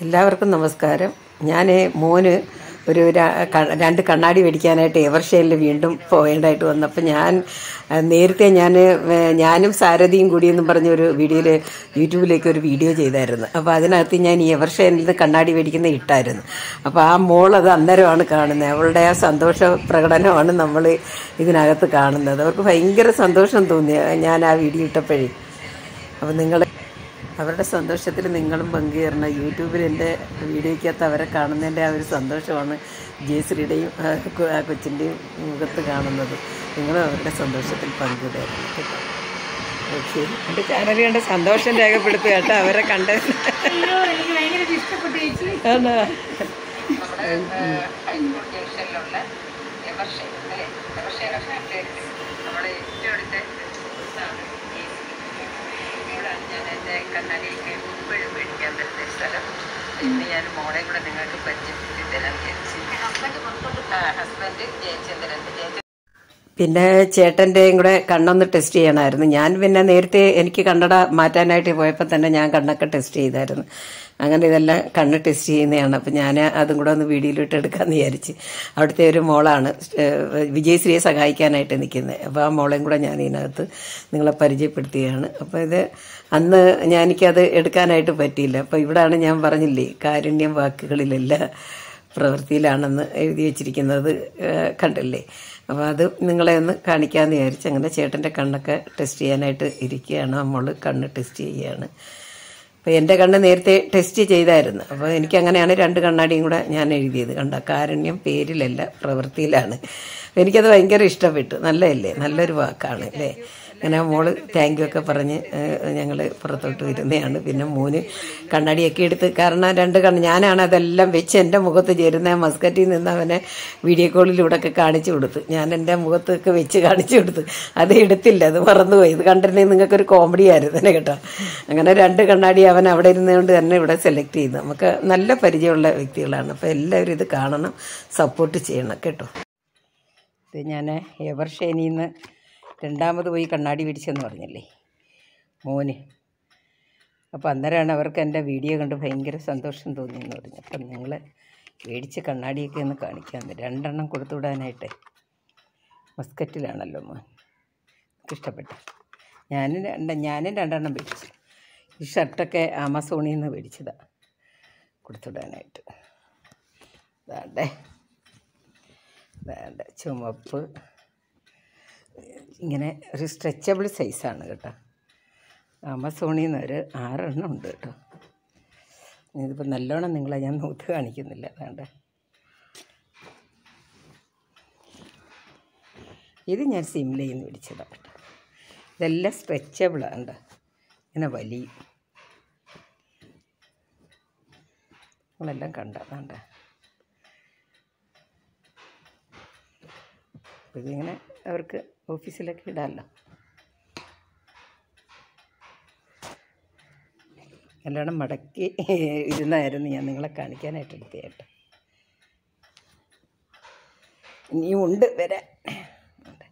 എല്ലാവർക്കും നമസ്കാരം ഞാൻ മോന് ഒരു ര- ക- രണ്ട് കണ്ണാടി മേടിക്കാനായിട്ട് എവർഷയിൽ വീണ്ടും പോകേണ്ടതായിട്ട് വന്നപ്പോൾ ഞാൻ ആ, നേരത്തെ ഞാൻ ഞാനും സാരഥിയും കൂടി എന്നും പറഞ്ഞ ഒരു വീഡിയോയിൽ യൂട്യൂബിലേക്ക് ഒരു വീഡിയോ ചെയ്തായിരുന്നു അപ്പോൾ അതിനകത്ത് ഞാൻ ഈ എവർഷയിൽ നിന്ന് കണ്ണാടി മേടിക്കുന്ന ഇട്ടായിരുന്നു അപ്പോൾ ആ മോൾ അത് അന്നേരമാണ് കാണുന്നത് അവളുടെ ആ സന്തോഷ പ്രകടനമാണ് നമ്മൾ ഇതിനകത്ത് കാണുന്നത് അവർക്ക് ഭയങ്കര സന്തോഷം തോന്നി ഞാൻ ആ വീഡിയോ ഇട്ടപ്പോഴേ അപ്പോൾ നിങ്ങൾ അവരുടെ സന്തോഷത്തിൽ നിങ്ങളും പങ്കുചേരണം യൂട്യൂബിൽ എൻ്റെ വീഡിയോയ്ക്കകത്ത് അവരെ കാണുന്നതിൻ്റെ ആ ഒരു സന്തോഷമാണ് ജയശ്രീയുടെയും ആ, കൊ- ആ കൊച്ചിൻ്റെയും മുഖത്ത് കാണുന്നത് നിങ്ങളും അവരുടെ സന്തോഷത്തിൽ പങ്കുചേരണം കേട്ടോ ഓക്കെ എൻ്റെ ചാനൽ കണ്ട് സന്തോഷം രേഖപ്പെടുത്തുക കേട്ടോ അവരെ കണ്ട് അയ്യോ എനിക്ക് ഭയങ്കര ഇഷ്ടപ്പെട്ടു ചേച്ചി ആണോ ഹൈസ്കൂൾ ജംഗ്ഷനിലുള്ള എവർഷ അല്ലേ എവർഷയിലൊക്കെ നമ്മുടെ ഏറ്റവും അടുത്ത ഇതാണ് ഈ ഇവിടെയാണ് ഞാൻ എൻ്റെ കണ്ണാടിയൊക്കെ എപ്പോഴും മേടിക്കാൻ പറ്റുന്ന ഒരു സ്ഥലം ഇന്ന് ഞാൻ മോളെ കൂടെ നിങ്ങൾക്ക് പരിചയപ്പെടുത്തി തരാൻ വിചാരിച്ചു ആ ഹസ്ബൻഡ് ജയചന്ദ്രൻ ജയചന്ദ്രൻ പിന്നെ ചേട്ടൻ്റെയും കൂടെ കണ്ണൊന്ന് ടെസ്റ്റ് ചെയ്യണമായിരുന്നു ഞാൻ പിന്നെ നേരത്തെ എനിക്ക് കണ്ണട മാറ്റാനായിട്ട് പോയപ്പോൾ തന്നെ ഞാൻ കണ്ണൊക്കെ ടെസ്റ്റ് ചെയ്തായിരുന്നു അങ്ങനെ ഇതെല്ലാം കണ്ണ് ടെസ്റ്റ് ചെയ്യുന്നതാണ് അപ്പം ഞാൻ അതും കൂടെ ഒന്ന് വീഡിയോയിലിട്ട് എടുക്കാമെന്ന് വിചാരിച്ച് അവിടുത്തെ ഒരു മോളാണ് ഏഹ് വിജയശ്രീയെ സഹായിക്കാനായിട്ട് നിൽക്കുന്നത് അപ്പോൾ ആ മോളെയും കൂടെ ഞാൻ ഇതിനകത്ത് നിങ്ങളെ പരിചയപ്പെടുത്തുകയാണ് അപ്പോൾ ഇത് അന്ന് ഞാൻ എനിക്കത് എടുക്കാനായിട്ട് പറ്റിയില്ല അപ്പോൾ ഇവിടാണ് ഞാൻ പറഞ്ഞില്ലേ കാരുണ്യം വാക്കുകളിലല്ല പ്രവൃത്തിയിലാണെന്ന് എഴുതി വെച്ചിരിക്കുന്നത് ഏഹ് കണ്ടില്ലേ അപ്പോൾ അത് നിങ്ങളെ ഒന്ന് കാണിക്കാമെന്ന് വിചാരിച്ച് അങ്ങനെ ചേട്ടൻ്റെ കണ്ണൊക്കെ ടെസ്റ്റ് ചെയ്യാനായിട്ട് ഇരിക്കുകയാണ് നമ്മൾ കണ്ണ് ടെസ്റ്റ് ചെയ്യുകയാണ് അപ്പോൾ എൻ്റെ കണ്ണ് നേരത്തെ ടെസ്റ്റ് ചെയ്തായിരുന്നു അപ്പോൾ എനിക്ക് അങ്ങനെയാണ് രണ്ട് കണ്ണാടിയും കൂടെ ഞാൻ എഴുതിയത് കണ്ട കാരുണ്യം പേരിലല്ല പ്രവൃത്തിയിലാണ് എനിക്കത് ഭയങ്കര ഇഷ്ടപ്പെട്ടു നല്ലതല്ലേ നല്ലൊരു വാക്കാണ് അല്ലേ അങ്ങനെ മോള് താങ്ക് യു ഒക്കെ പറഞ്ഞ് ഞങ്ങൾ പുറത്തോട്ട് വരുന്നതാണ് പിന്നെ മോന് കണ്ണാടിയൊക്കെ എടുത്ത് കാരണം രണ്ട് കണ്ണ് ഞാനാണ് അതെല്ലാം വെച്ച് എൻ്റെ മുഖത്ത് ചേരുന്ന മസ്കറ്റിൽ നിന്ന് അവനെ വീഡിയോ കോളിലൂടെ ഒക്കെ കാണിച്ചു കൊടുത്തു ഞാൻ എൻ്റെ മുഖത്തൊക്കെ വെച്ച് കാണിച്ചു കൊടുത്തു അത് എടുത്തില്ല അത് മറന്നുപോയി ഇത് കണ്ടിരുന്നെങ്കിൽ നിങ്ങൾക്കൊരു കോമഡി ആയിരുന്നു കേട്ടോ അങ്ങനെ രണ്ട് കണ്ണാടി അവൻ അവിടെ ഇരുന്നുകൊണ്ട് തന്നെ ഇവിടെ സെലക്ട് ചെയ്തു നമുക്ക് നല്ല പരിചയമുള്ള വ്യക്തികളാണ് അപ്പോൾ എല്ലാവരും ഇത് കാണണം സപ്പോർട്ട് ചെയ്യണം കേട്ടോ ഇത് ഞാൻ എവർഷേനിയിൽ നിന്ന് രണ്ടാമത് പോയി കണ്ണാടി പിടിച്ചെന്ന് പറഞ്ഞില്ലേ മോന് അപ്പോൾ അന്നേരമാണ് അവർക്ക് എൻ്റെ വീഡിയോ കണ്ട് ഭയങ്കര സന്തോഷം തോന്നിയെന്ന് പറഞ്ഞു അപ്പം നിങ്ങൾ മേടിച്ച കണ്ണാടിയൊക്കെ ഒന്ന് കാണിക്കാമെന്ന് രണ്ടെണ്ണം കൊടുത്തു വിടാനായിട്ട് മസ്കറ്റിലാണല്ലോ മോൻ എനിക്ക് ഇഷ്ടപ്പെട്ടു ഞാനും രണ്ട് ഞാനും രണ്ടെണ്ണം മേടിച്ചു ഈ ഷർട്ടൊക്കെ ആമസോണിൽ നിന്ന് മേടിച്ചതാണ് കൊടുത്തുവിടാനായിട്ട് വേണ്ടേ വേണ്ട ചുമപ്പ് ഇങ്ങനെ ഒരു സ്ട്രെച്ചബിൾ സൈസാണ് കേട്ടോ ആമസോണിൽ നിന്ന് ഒരു ആറെണ്ണം ഉണ്ട് കേട്ടോ ഇതിപ്പോൾ നല്ലോണം നിങ്ങളെ ഞാൻ നോക്കി കാണിക്കുന്നില്ല വേണ്ട ഇത് ഞാൻ സിംലയിൽ നിന്ന് മേടിച്ചതാണ് കേട്ടോ ഇതെല്ലാം സ്ട്രെച്ചബിളാണ് കേട്ടോ ഇങ്ങനെ വലിയും നിങ്ങളെല്ലാം കണ്ടതാണ്ട അപ്പോൾ ഇതിങ്ങനെ അവർക്ക് ഓഫീസിലൊക്കെ ഇടാമല്ലോ നല്ലോണം മടക്കി ഇരുന്നായിരുന്നു ഞാൻ നിങ്ങളെ കാണിക്കാനായിട്ട് എടുത്ത കേട്ടോ ഇനിയും ഉണ്ട് വരാൻ ഉണ്ട്.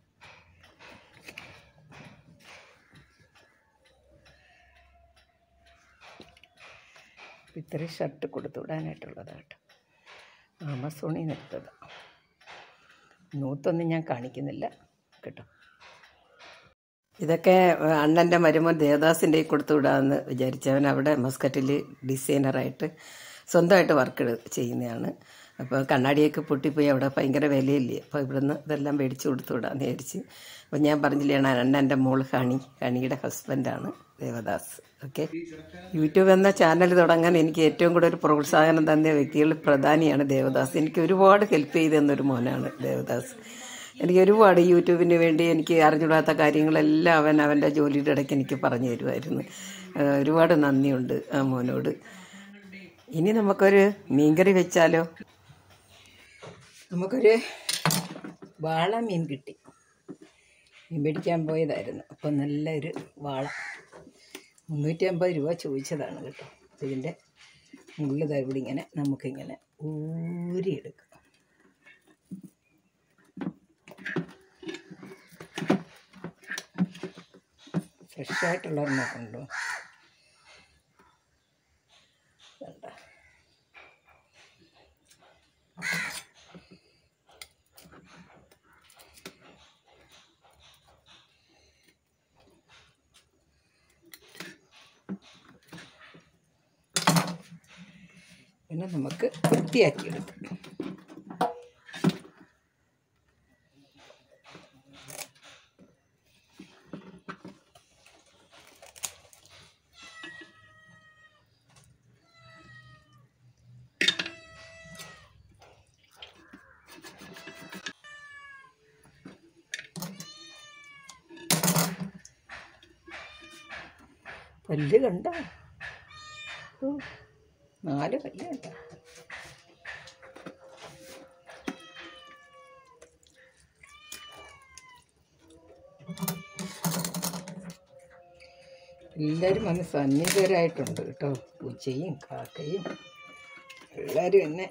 അപ്പോൾ ഇത്രയും ഷർട്ട് കൊടുത്തു വിടാനായിട്ടുള്ളതാണ് കേട്ടോ ആമസോണിൽ നിന്ന് എടുത്തതാണ് നൂത്തൊന്നും ഞാൻ കാണിക്കുന്നില്ല കേട്ടോ ഇതൊക്കെ അണ്ണൻ്റെ മരുമോൻ ദേവദാസിൻ്റെ കൊടുത്തു വിടാമെന്ന് വിചാരിച്ചവൻ അവിടെ മസ്കറ്റിൽ ഡിസൈനറായിട്ട് സ്വന്തമായിട്ട് വർക്ക് ചെയ്യുന്നതാണ് അപ്പോൾ കണ്ണാടിയൊക്കെ പൊട്ടിപ്പോയി അവിടെ ഭയങ്കര വിലയില്ലേ അപ്പോൾ ഇവിടുന്ന് ഇതെല്ലാം മേടിച്ച് കൊടുത്തു വിടാമെന്ന് വിചാരിച്ച് അപ്പോൾ ഞാൻ പറഞ്ഞില്ലേ അണ്ണൻ്റെ മോൾ ഹണി ഹണിയുടെ ഹസ്ബൻഡാണ് ദേവദാസ് ഓക്കെ യൂട്യൂബ് എന്ന ചാനൽ തുടങ്ങാൻ എനിക്ക് ഏറ്റവും കൂടുതൽ പ്രോത്സാഹനം തന്ന വ്യക്തികളിൽ പ്രധാനിയാണ് ദേവദാസ് എനിക്ക് ഒരുപാട് ഹെൽപ്പ് ചെയ്തു തന്നൊരു മോനാണ് ദേവദാസ് എനിക്ക് ഒരുപാട് യൂട്യൂബിന് വേണ്ടി എനിക്ക് അറിഞ്ഞുകൂടാത്ത കാര്യങ്ങളെല്ലാം അവൻ അവൻ്റെ ജോലിയുടെ ഇടയ്ക്ക് എനിക്ക് പറഞ്ഞു തരുമായിരുന്നു ആ, ഒരുപാട് നന്ദിയുണ്ട് ആ മോനോട് ഇനി നമുക്കൊരു മീൻകറി വെച്ചാലോ നമുക്കൊരു വാള മീൻ കിട്ടി മീൻ പിടിക്കാൻ പോയതായിരുന്നു അപ്പം നല്ലൊരു വാള മുന്നൂറ്റി അമ്പത് രൂപ ചോദിച്ചതാണ് കേട്ടോ ഇതിൻ്റെ മുള്ളു ഇവിടെ ഇങ്ങനെ നമുക്കിങ്ങനെ ഊരിയെടുക്കാം ഫ്രഷ് ആയിട്ടുള്ള ഒരെണ്ണം കൊണ്ടു വേണ്ട പിന്നെ നമുക്ക് വൃത്തിയാക്കിയെടുക്കാം പല്ല് കണ്ട നാല് പല്ല് കണ്ട എല്ലാവരും വന്ന് സന്നിധരായിട്ടുണ്ട് കേട്ടോ പൂച്ചയും കാക്കയും എല്ലാവരും എന്നെ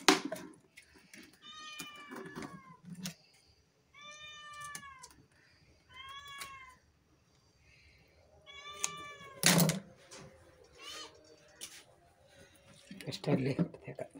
ഇഷ്ടമല്ലേ കൊടുത്തേക്കാം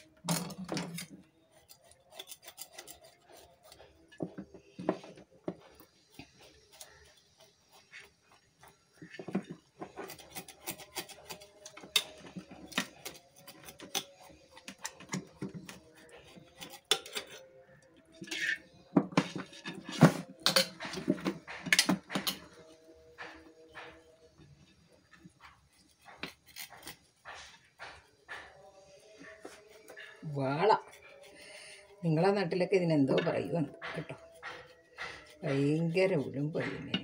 വാള നിങ്ങളെ നാട്ടിലൊക്കെ ഇതിനെന്തോ പറയുമെന്ന് കേട്ടോ ഭയങ്കര ഉഴുമ്പൊഴി മീൻ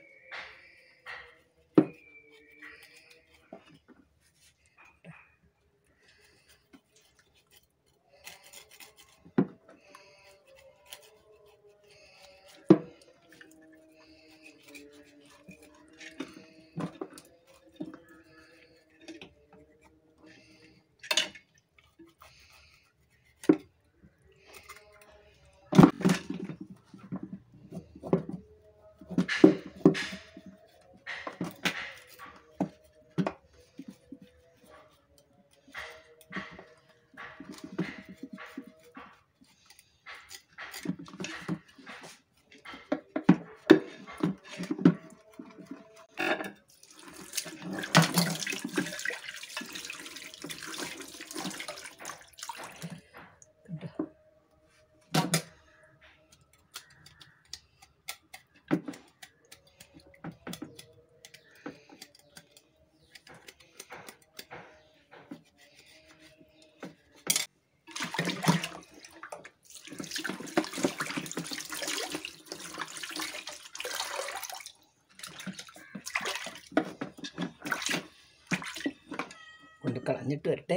കൊണ്ട് കളഞ്ഞിട്ട് വരട്ടെ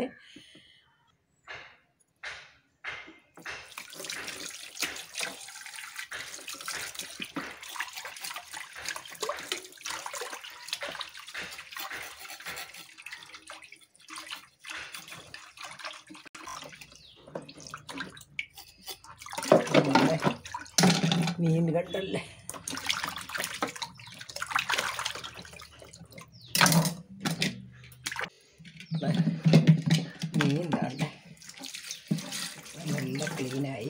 നമ്മുടെ മീൻ കണ്ടല്ലേ മീൻ താണ്ടേ നല്ല ക്ലീനായി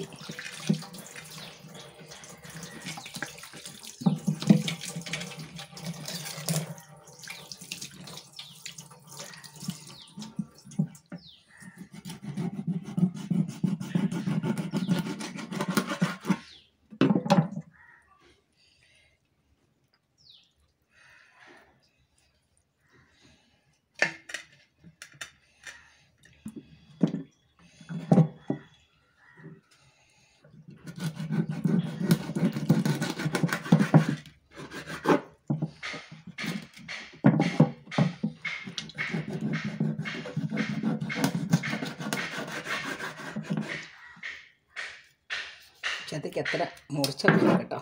ചതയ്ക്ക് അത്ര മുറിച്ചിട്ടില്ല കേട്ടോ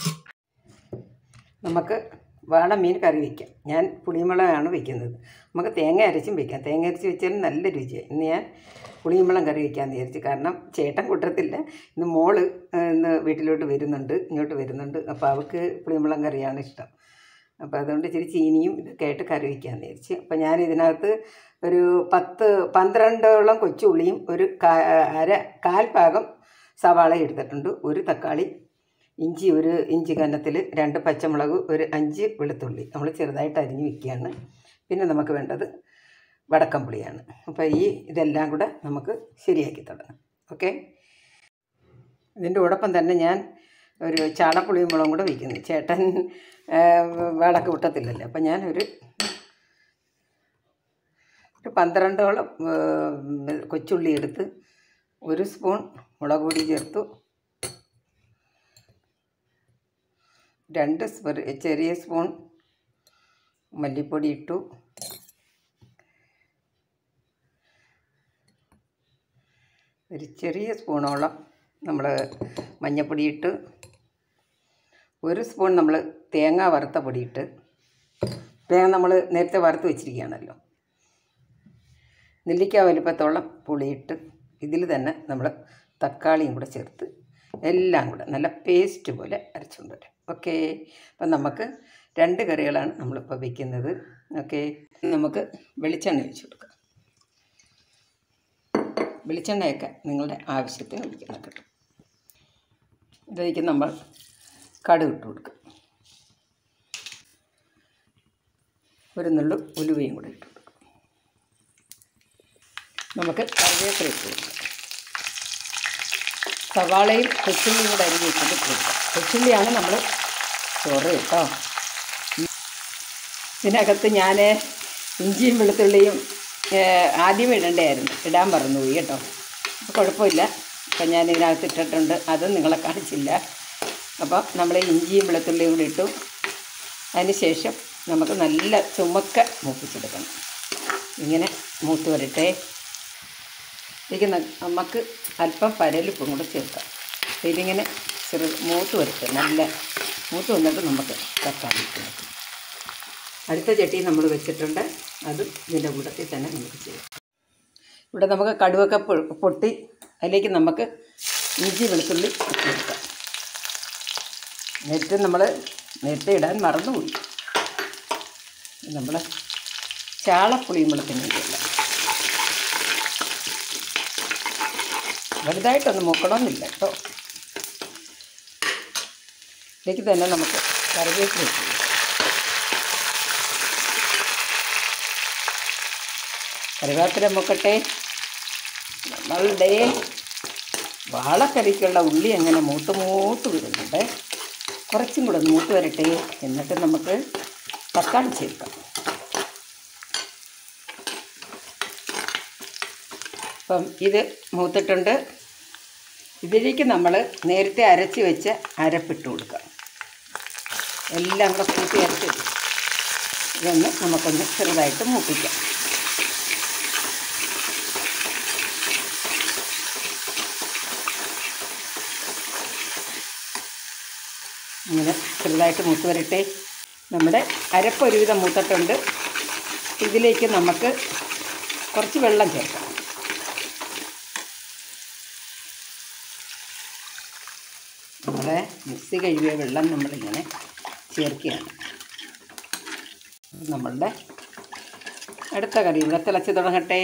നമുക്ക് വാള മീൻ കറി വയ്ക്കാം ഞാൻ പുളിമുളകാണ് വയ്ക്കുന്നത് നമുക്ക് തേങ്ങ അരച്ചും വയ്ക്കാം തേങ്ങ അരച്ച് വെച്ചാലും നല്ല രുചിയാണ് ഇന്ന് ഞാൻ പുളിമുളം കറി വയ്ക്കാമെന്ന് വിചാരിച്ചു കാരണം ചേട്ടൻ കൂട്ടത്തില്ല ഇന്ന് മോള് ഏഹ്, ഇന്ന് വീട്ടിലോട്ട് വരുന്നുണ്ട് ഇങ്ങോട്ട് വരുന്നുണ്ട് അപ്പോൾ അവൾക്ക് പുളിമുളം കറിയാണ് ഇഷ്ടം അപ്പോൾ അതുകൊണ്ട് ഇച്ചിരി ചീനിയും ഇതൊക്കെ ആയിട്ട് കറി വയ്ക്കാമെന്ന് വിചാരിച്ചു അപ്പോൾ ഞാൻ ഇതിനകത്ത് ഒരു പത്ത് പന്ത്രണ്ടോളം കൊച്ചുള്ളിയും ഒരു കാ അര കാൽ ഭാഗം സവാള എടുത്തിട്ടുണ്ട് ഒരു തക്കാളി ഇഞ്ചി ഒരു ഇഞ്ചി കന്നത്തിൽ രണ്ട് പച്ചമുളക് ഒരു അഞ്ച് വെളുത്തുള്ളി നമ്മൾ ചെറുതായിട്ട് അരിഞ്ഞ് വെക്കുകയാണ് പിന്നെ നമുക്ക് വേണ്ടത് വടക്കം പുളിയാണ് അപ്പോൾ ഈ ഇതെല്ലാം കൂടെ നമുക്ക് ശരിയാക്കി തുടങ്ങാം ഓക്കെ ഇതിൻ്റെ കൂടൊപ്പം തന്നെ ഞാൻ ഒരു ചാളപ്പുളിയും മുളകും കൂടെ വയ്ക്കുന്നു ചേട്ടൻ ആ, വിളക്ക് വിട്ടത്തില്ലല്ലോ അപ്പം ഞാൻ ഒരു ഒരു പന്ത്രണ്ടോളം ആ, കൊച്ചുള്ളി എടുത്ത് ഒരു സ്പൂൺ മുളക് പൊടി ചേർത്തു രണ്ട് സ്പ- ചെറിയ സ്പൂൺ മല്ലിപ്പൊടി ഇട്ടു ഒരു ചെറിയ സ്പൂണോളം നമ്മൾ മഞ്ഞൾപ്പൊടി ഇട്ട് ഒരു സ്പൂൺ നമ്മൾ തേങ്ങ വറുത്ത പൊടി ഇട്ട് തേങ്ങ നമ്മൾ നേരത്തെ വറുത്ത് വെച്ചിരിക്കുകയാണല്ലോ നെല്ലിക്ക വലിപ്പത്തോളം പുളിയിട്ട് ഇതിൽ തന്നെ നമ്മൾ തക്കാളിയും കൂടെ ചേർത്ത് എല്ലാം കൂടെ നല്ല പേസ്റ്റ് പോലെ അരച്ചുകൊണ്ട് വരാം ഓക്കെ അപ്പം നമുക്ക് രണ്ട് കറികളാണ് നമ്മളിപ്പോൾ വയ്ക്കുന്നത് ഓക്കെ നമുക്ക് വെളിച്ചെണ്ണ ഒഴിച്ച് കൊടുക്കാം വെളിച്ചെണ്ണയൊക്കെ നിങ്ങളുടെ ആവശ്യത്തിന് ഒഴിക്കണം കേട്ടോ ഇതിലേക്ക് നമ്മൾ കടുക് ഇട്ട് കൊടുക്കും ഒരു നുള്ളു ഉലുവയും കൂടെ ഇട്ട് കൊടുക്കും നമുക്ക് കറിവേപ്പില ഇട്ട് കൊടുക്കാം സവാളയും കൊച്ചുള്ളിയും കൂടെ അരിഞ്ഞ് വെച്ചിട്ട് ഇട്ട് കൊടുക്കാം കൊച്ചുള്ളിയാണ് നമ്മൾ ചോറ് കേട്ടോ ഇതിനകത്ത് ഞാൻ ഇഞ്ചിയും വെളുത്തുള്ളിയും ഏഹ്, ആദ്യം ഇടണ്ടായിരുന്നു ഇടാൻ മറന്നുപോയി കേട്ടോ അപ്പോൾ കുഴപ്പമില്ല അപ്പം ഞാൻ ഇതിനകത്ത് ഇട്ടിട്ടുണ്ട് അത് നിങ്ങളെ കാണിച്ചില്ല അപ്പോൾ നമ്മൾ ഇഞ്ചിയും വെളുത്തുള്ളിയും കൂടി ഇട്ടു അതിന് ശേഷം നമുക്ക് നല്ല ചുമക്ക മൂപ്പിച്ചെടുക്കണം ഇങ്ങനെ മൂത്ത് വരട്ടെ ഇതിലേക്ക് ന- നമുക്ക് അല്പം പരലിപ്പും കൂടെ ചേർക്കാം അപ്പോൾ ഇതിങ്ങനെ ചെറു മൂത്ത് വരട്ടെ നല്ല മൂത്ത് വന്നിട്ട് നമുക്ക് തക്കാളി ഇട്ട് വെക്കാം. അടുത്ത ചട്ടി നമ്മൾ വെച്ചിട്ടുണ്ട് അതും ഇതിൻ്റെ കൂട്ടത്തിൽ തന്നെ നമുക്ക് ചെയ്യാം ഇവിടെ നമുക്ക് കടുവൊക്കെ പൊ- പൊട്ടി അതിലേക്ക് നമുക്ക് ഇഞ്ചി വെളുത്തുള്ളി ഇട്ട് കൊടുക്കാം നേരത്തെ നമ്മൾ നേരത്തെ ഇടാൻ മറന്നുപോയി നമ്മൾ ചാളപ്പുളിയും വെളുത്തിന് വേണ്ടിയല്ല വലുതായിട്ടൊന്നും മൂക്കണമെന്നില്ല കേട്ടോ ഇതിലേക്ക് തന്നെ നമുക്ക് കറിവേപ്പില ഇട്ട് കൊടുക്കാം. കറിവേപ്പില മുക്കട്ടെ നമ്മളുടെ വാളക്കറിക്കുള്ള ഉള്ളി അങ്ങനെ മൂത്ത് മൂത്ത് വരുന്നുണ്ട് കുറച്ചും കൂടെ ഒന്ന് മൂത്ത് വരട്ടെ എന്നിട്ട് നമുക്ക് തക്കാളി ചേർക്കാം അപ്പം ഇത് മൂത്തിട്ടുണ്ട് ഇതിലേക്ക് നമ്മൾ നേരത്തെ അരച്ച് വെച്ച് അരപ്പിട്ട് കൊടുക്കാം എല്ലാം കൂടെ കൂട്ടി അരച്ച് വെച്ച് ഇതൊന്ന് നമുക്കൊന്ന് ചെറുതായിട്ട് മൂപ്പിക്കാം ഇങ്ങനെ ചെറുതായിട്ട് മൂത്ത് വരട്ടെ നമ്മുടെ അരപ്പ് ഒരുവിധം മൂത്തിട്ടുണ്ട് ഇതിലേക്ക് നമുക്ക് കുറച്ച് വെള്ളം ചേർക്കാം നമ്മുടെ മിക്സി കഴുകിയ വെള്ളം നമ്മളിങ്ങനെ ചേർക്കുകയാണ് നമ്മളുടെ അടുത്ത കറി ഇവിടെ തിളച്ച് തുടങ്ങട്ടെ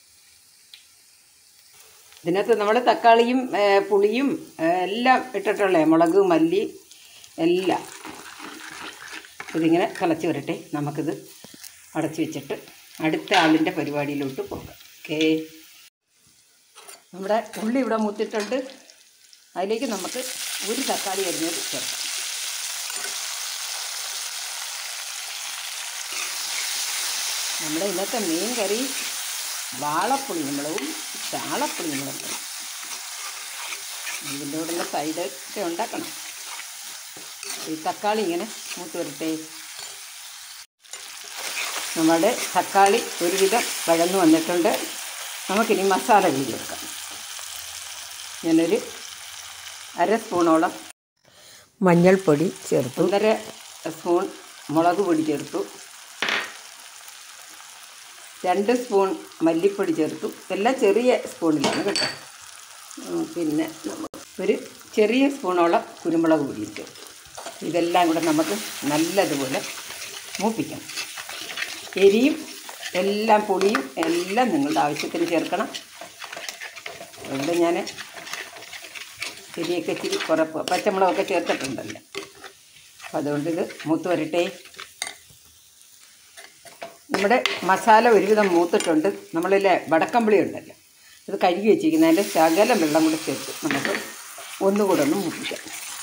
ഇതിനകത്ത് നമ്മൾ തക്കാളിയും ഏ, പുളിയും ഏ, എല്ലാം ഇട്ടിട്ടുള്ളേ മുളക് മല്ലി എല്ലാം ഇതിങ്ങനെ തിളച്ച് വരട്ടെ നമുക്കിത് അടച്ച് വെച്ചിട്ട് അടുത്ത ആളിൻ്റെ പരിപാടിയിലോട്ട് പോകാം ഓക്കേ നമ്മുടെ ഉള്ളി ഇവിടെ മൂത്തിട്ടുണ്ട് അതിലേക്ക് നമുക്ക് ഒരു തക്കാളി അരിഞ്ഞത് ചേർക്കാം നമ്മുടെ ഇന്നത്തെ മീൻ കറി വാളപ്പുളി മുളകും ചാളപ്പുളി മുളകും ഇതിൻ്റെ കൂടെയുള്ള സൈഡ് ഒക്കെ ഉണ്ടാക്കണം ഈ തക്കാളി ഇങ്ങനെ മൂത്ത് വരട്ടെ നമ്മുടെ തക്കാളി ഒരുവിധം വഴന്നു വന്നിട്ടുണ്ട് നമുക്കിനി മസാല കൂടി വെക്കാം ഞാനൊരു അര സ്പൂണോളം മഞ്ഞൾപ്പൊടി ചേർത്തു ഒന്നര സ്പൂൺ മുളക് പൊടി ചേർത്തു രണ്ട് സ്പൂൺ മല്ലിപ്പൊടി ചേർത്തു എല്ലാം ചെറിയ സ്പൂണിലാണ് കേട്ടോ ഉം, പിന്നെ നമ്മ- ഒരു ചെറിയ സ്പൂണോളം കുരുമുളക് പൊടി ഇട്ടു ഇതെല്ലാം കൂടെ നമുക്ക് നല്ലതുപോലെ മൂപ്പിക്കണം എരിയും എല്ലാം പുളിയും എല്ലാം നിങ്ങളുടെ ആവശ്യത്തിന് ചേർക്കണം ഇവിടെ ഞാൻ എരിയൊക്കെ ഇച്ചിരി കുറപ്പ് പച്ചമുളകൊക്കെ ചേർത്തിട്ടുണ്ടല്ലോ അപ്പം അതുകൊണ്ട് ഇത് മൂത്ത് വരട്ടെ നമ്മുടെ മസാല ഒരുവിധം മൂത്തിട്ടുണ്ട് നമ്മളിലെ വടക്കമ്പളി ഉണ്ടല്ലോ ഇത് കഴുകി വെച്ചിരിക്കുന്നതിൻ്റെ ശകലം വെള്ളം കൂടി ചേർത്ത് നമുക്ക് ഒന്നുകൂടെ ഒന്ന് മൂപ്പിക്കാം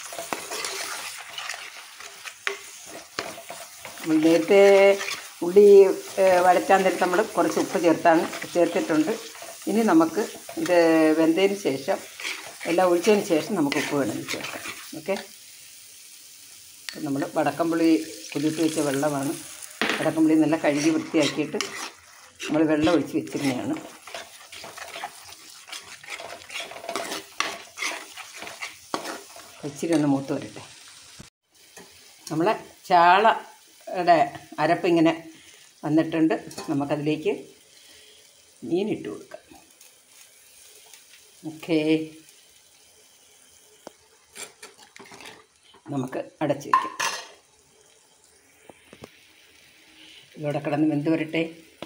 നമ്മൾ നേരത്തെ ഉള്ളി ഏഹ്, വഴറ്റാൻ നേരത്ത് നമ്മൾ കുറച്ച് ഉപ്പ് ചേർത്താണ് ചേർത്തിട്ടുണ്ട് ഇനി നമുക്ക് ഇത് വെന്തതിന് ശേഷം എല്ലാം ഒഴിച്ചതിന് ശേഷം നമുക്ക് ഉപ്പ് വേണമെങ്കിൽ ചേർക്കാം ഓക്കെ നമ്മൾ വടക്കമ്പുളി കുതിർത്ത് വെച്ച വെള്ളമാണ് വടക്കമ്പുളി നല്ല കഴുകി വൃത്തിയാക്കിയിട്ട് നമ്മൾ വെള്ളം ഒഴിച്ച് വെച്ചിരുന്നതാണ് ഇച്ചിരി ഒന്ന് മൂത്ത് വരട്ടെ നമ്മളെ ചാളയുടെ അരപ്പ് ഇങ്ങനെ വന്നിട്ടുണ്ട് നമുക്കതിലേക്ക് മീനിട്ട് കൊടുക്കാം ഓക്കേ നമുക്ക് അടച്ച് വയ്ക്കാം ഇതോടെ കിടന്ന് വെന്ത് വരട്ടെ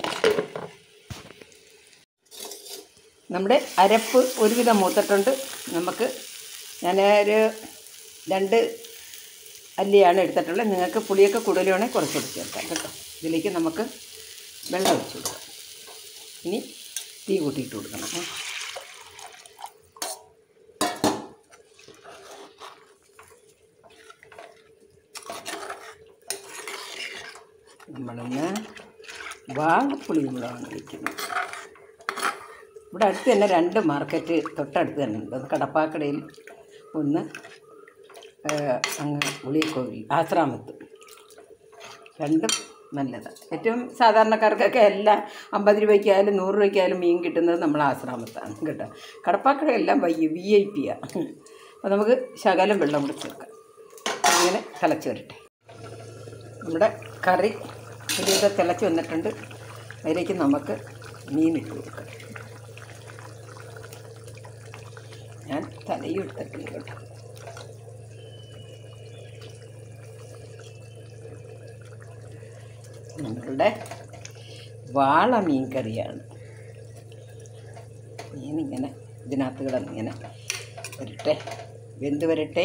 നമ്മുടെ അരപ്പ് ഒരുവിധം മൂത്തിട്ടുണ്ട് നമുക്ക് ഞാൻ ഒരു രണ്ട് അല്ലിയാണ് എടുത്തിട്ടുള്ളത് നിങ്ങൾക്ക് പുളിയൊക്കെ കൂടുതൽ വേണമെങ്കിൽ കുറച്ചുകൂടി ചേർക്കാം കേട്ടോ ഇതിലേക്ക് നമുക്ക് വെള്ളം ഒഴിച്ച് കൊടുക്കാം ഇനി തീ കൂട്ടിയിട്ട് കൊടുക്കണം ഏ. നമ്മളിന്ന് വാഴപ്പുളി മുളകാണ് വയ്ക്കുന്നത് ഇവിടെ അടുത്ത് തന്നെ രണ്ട് മാർക്കറ്റ് തൊട്ടടുത്ത് തന്നെ ഉണ്ട് ഒന്ന് കടപ്പാക്കടയിൽ ഒന്ന് ആ, അങ്ങ് ഉളിയക്കോവിൽ ആശ്രാമത്ത് രണ്ടും നല്ലതാണ് ഏറ്റവും സാധാരണക്കാർക്കൊക്കെ എല്ലാം അമ്പത് രൂപയ്ക്കായാലും നൂറ് രൂപയ്ക്കായാലും മീൻ കിട്ടുന്നത് നമ്മൾ ആശ്രാമത്താണ് കേട്ടോ കടപ്പാക്കട എല്ലാം വൈ വി ഐ പി ആണ് അപ്പോൾ നമുക്ക് ശകലം വെള്ളം കൂടി ചേർക്കാം ഇങ്ങനെ തിളച്ച് വരട്ടെ നമ്മുടെ കറി ഒരുവിധം തിളച്ച് വന്നിട്ടുണ്ട് അതിലേക്ക് നമുക്ക് മീനിട്ട് കൊടുക്കാം ഞാൻ തലയും എടുത്തിട്ടുണ്ട് കേട്ടോ നമ്മളുടെ വാള മീൻ കറിയാണ് മീനിങ്ങനെ ഇതിനകത്ത് കിടന്നിങ്ങനെ വരട്ടെ വെന്ത് വരട്ടെ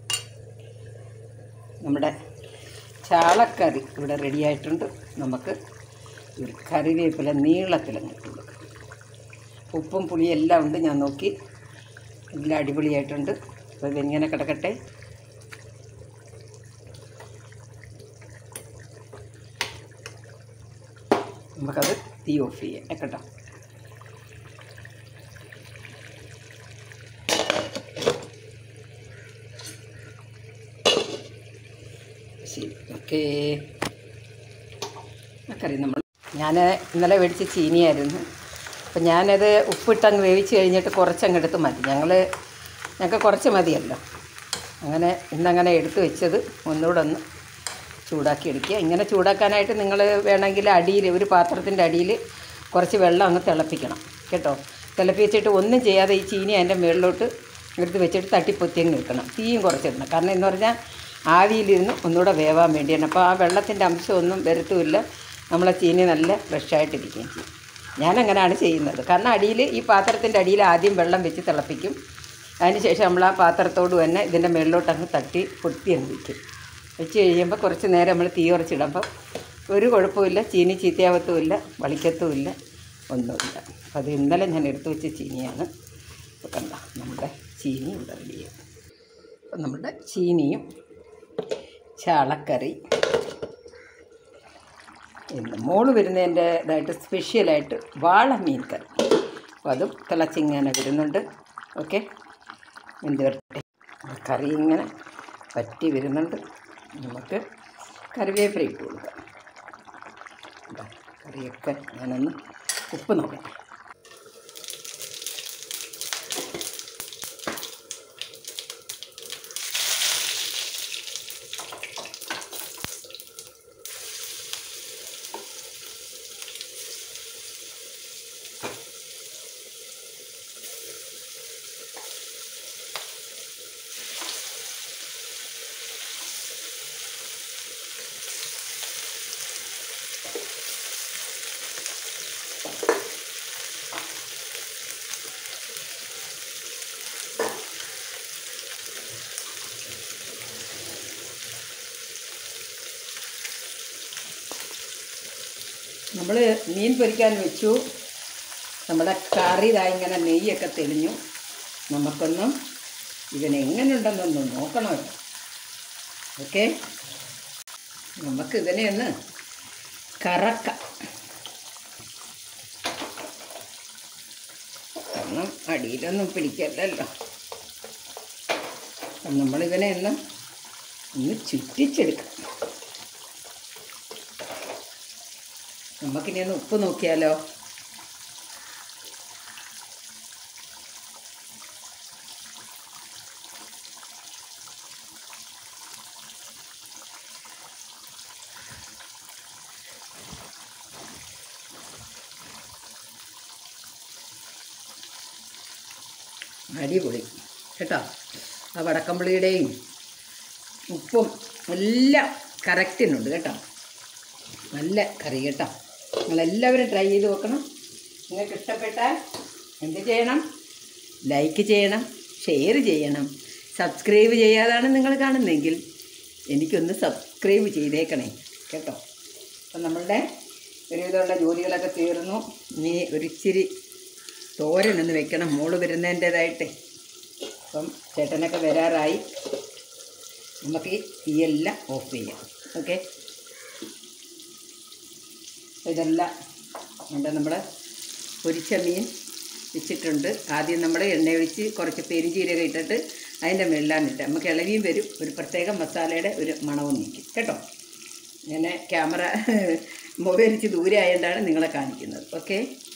നമ്മുടെ ചാളക്കറി ഇവിടെ റെഡിയായിട്ടുണ്ട് നമുക്ക് ഒരു കറിവേപ്പില നീളത്തിലങ്ങ് ഇട്ട് കൊടുക്കാം ഉപ്പും പുളിയും എല്ലാം ഉണ്ട് ഞാൻ നോക്കി എല്ലാം അടിപൊളിയായിട്ടുണ്ട് അപ്പോൾ ഇതിങ്ങനെ കിടക്കട്ടെ നമുക്കത് തീ ഓഫ് ചെയ്യാം കേട്ടോ ശരി ഓക്കേ ആ കറി നമ്മൾ ഞാൻ ഇന്നലെ മേടിച്ച ചീനിയായിരുന്നു അപ്പം ഞാനത് ഉപ്പിട്ടങ്ങ് വേവിച്ച് കഴിഞ്ഞിട്ട് കുറച്ചങ്ങ് എടുത്ത് മതി ഞങ്ങൾ ഞങ്ങൾക്ക് കുറച്ച് മതിയല്ലോ അങ്ങനെ ഇന്നങ്ങനെ എടുത്ത് വെച്ചത് ഒന്നുകൂടെ ഒന്ന് ചൂടാക്കി എടുക്കുക ഇങ്ങനെ ചൂടാക്കാനായിട്ട് നിങ്ങൾ വേണമെങ്കിൽ അടിയിൽ ഒരു പാത്രത്തിൻ്റെ അടിയിൽ കുറച്ച് വെള്ളം അങ്ങ് തിളപ്പിക്കണം കേട്ടോ തിളപ്പിച്ചിട്ട് ഒന്നും ചെയ്യാതെ ഈ ചീനി അതിൻ്റെ മുകളിലോട്ട് എടുത്ത് വെച്ചിട്ട് തട്ടിപ്പൊത്തി അങ്ങ് വെക്കണം തീയും കുറച്ചിടണം കാരണം എന്ന് പറഞ്ഞാൽ ആവിയിലിരുന്ന് ഒന്നുകൂടെ വേവാൻ വേണ്ടിയാണ് അപ്പോൾ ആ വെള്ളത്തിൻ്റെ അംശമൊന്നും വരത്തുമില്ല നമ്മളെ ചീനി നല്ല ഫ്രഷായിട്ടിരിക്കുകയും ചെയ്യും ഞാനങ്ങനെയാണ് ചെയ്യുന്നത് കാരണം അടിയിൽ ഈ പാത്രത്തിൻ്റെ അടിയിൽ ആദ്യം വെള്ളം വെച്ച് തിളപ്പിക്കും അതിനുശേഷം നമ്മൾ ആ പാത്രത്തോട് തന്നെ ഇതിൻ്റെ മുകളിലോട്ട് അങ്ങ് തട്ടി പൊത്തി അങ്ങ് വയ്ക്കും വെച്ച് കഴിയുമ്പോൾ കുറച്ച് നേരം നമ്മൾ തീ കുറച്ചിടുമ്പോൾ ഒരു കുഴപ്പമില്ല ചീനി ചീത്തയാവത്തുമില്ല വളിക്കത്തുമില്ല ഒന്നുമില്ല അപ്പം അത് ഇന്നലെ ഞാൻ എടുത്തു വെച്ച ചീനിയാണ് ഇപ്പോൾ കണ്ട നമ്മുടെ ചീനി ഇവിടെ റെഡിയായി അപ്പം നമ്മുടെ ചീനിയും ചാളക്കറി ഇന്ന് മോള് വരുന്നതിൻ്റെ ഇതായിട്ട് സ്പെഷ്യലായിട്ട് വാള മീൻ കറി അപ്പോൾ അതും തിളച്ചിങ്ങനെ വരുന്നുണ്ട് ഓക്കെ എന്ത് വരട്ടെ കറി ഇങ്ങനെ പറ്റി വരുന്നുണ്ട് നമുക്ക് കറിവേപ്പില ഇട്ട് കൊടുക്കാം ഇതാ, കറിയൊക്കെ ഞാനൊന്ന് ഉപ്പ് നോക്കട്ടെ നമ്മൾ മീൻ പൊരിക്കാൻ വെച്ചു നമ്മുടെ കറി ഇതാ ഇങ്ങനെ നെയ്യൊക്കെ തെളിഞ്ഞു നമുക്കൊന്ന് ഇതിനെങ്ങനെയുണ്ടെന്നൊന്ന് നോക്കണമല്ലോ ഓക്കെ നമുക്ക് ഇതിനെ ഒന്ന് കറക്കാം കാരണം അടിയിലൊന്നും പിടിക്കല്ലല്ലോ അപ്പം നമ്മളിതിനെ ഒന്ന് ഒന്ന് ചുറ്റിച്ചെടുക്കാം നമുക്കിനി ഒന്ന് ഉപ്പ് നോക്കിയാലോ അടിപൊളി കേട്ടോ ആ വടക്കമ്പുളിയുടെയും ഉപ്പും എല്ലാം കറക്റ്റിനുണ്ട് കേട്ടോ നല്ല കറി കേട്ടോ നിങ്ങളെല്ലാവരും ട്രൈ ചെയ്ത് നോക്കണം നിങ്ങൾക്ക് ഇഷ്ടപ്പെട്ടാൽ എന്ത് ചെയ്യണം ലൈക്ക് ചെയ്യണം ഷെയർ ചെയ്യണം സബ്സ്ക്രൈബ് ചെയ്യാതാണ് നിങ്ങൾ കാണുന്നതെങ്കിൽ എനിക്കൊന്ന് സബ്സ്ക്രൈബ് ചെയ്തേക്കണേ കേട്ടോ അപ്പം നമ്മളുടെ ഒരുവിധമുള്ള ജോലികളൊക്കെ തീർന്നു ഇനി ഒരിച്ചിരി തോരനൊന്ന് വെക്കണം മോള് വരുന്നതിൻ്റേതായിട്ട് അപ്പം ചേട്ടനൊക്കെ വരാറായി നമുക്ക് ഈ തീയെല്ലാം ഓഫ് ചെയ്യാം ഓക്കെ ഇതെല്ലാം ഉണ്ട് നമ്മൾ പൊരിച്ച മീൻ വെച്ചിട്ടുണ്ട് ആദ്യം നമ്മൾ എണ്ണ ഒഴിച്ച് കുറച്ച് പെരിഞ്ചീരകം ഇട്ടിട്ട് അതിൻ്റെ മെല്ലാനിട്ട് നമുക്ക് ഇളവിയും വരും ഒരു പ്രത്യേക മസാലയുടെ ഒരു മണവും നിൽക്കും കേട്ടോ ഞാൻ ക്യാമറ മൊബൈൽ വെച്ച് ദൂരെ ആയതുകൊണ്ടാണ് നിങ്ങളെ കാണിക്കുന്നത് ഓക്കെ